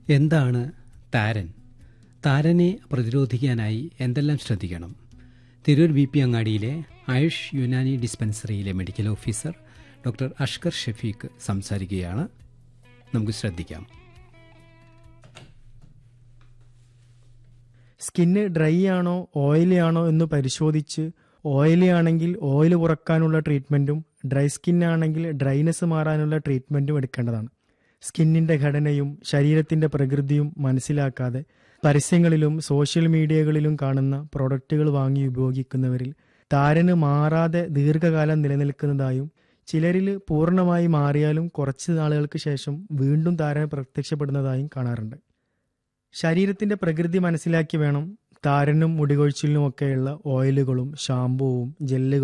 എന്താണ് താരൻ താരനെ പ്രതിരോധിക്കാനായി എന്തെല്ലാം ശ്രദ്ധിക്കണം തിരൂർ ബി പി അങ്ങാടിയിലെ ആയുഷ് യുനാനി ഡിസ്പെൻസറിയിലെ medical officer doctor Ashkar Shafeeq സംസാരിക്കുകയാണ് നമുക്ക് ശ്രദ്ധിക്കാം സ്കിന്ന് ഡ്രൈ ആണോ ഓയിലി ആണോ എന്ന് പരിശോധിച്ച് ഓയിലി ആണെങ്കിൽ ഓയിൽ കുറക്കാനുള്ള ട്രീറ്റ്മെന്റും ഡ്രൈ സ്കിൻ ആണെങ്കിൽ ഡ്രൈനെസ് മാറാനുള്ള ട്രീറ്റ്മെന്റും എടുക്കേണ്ടതാണ് സ്കിന്നിന്റെ ഘടനയും ശരീരത്തിന്റെ പ്രകൃതിയും മനസ്സിലാക്കാതെ പരസ്യങ്ങളിലും സോഷ്യൽ മീഡിയകളിലും കാണുന്ന പ്രൊഡക്റ്റുകൾ വാങ്ങി ഉപയോഗിക്കുന്നവരിൽ താരന് മാറാതെ ദീർഘകാലം നിലനിൽക്കുന്നതായും ചിലരിൽ പൂർണ്ണമായി മാറിയാലും കുറച്ച് നാളുകൾക്ക് ശേഷം വീണ്ടും താരൻ പ്രത്യക്ഷപ്പെടുന്നതായും കാണാറുണ്ട് ശരീരത്തിന്റെ പ്രകൃതി മനസ്സിലാക്കി വേണം താരനും മുടികൊഴിച്ചിലിനും ഒക്കെയുള്ള ഓയിലുകളും ഷാമ്പുവും ജെല്ലുകളും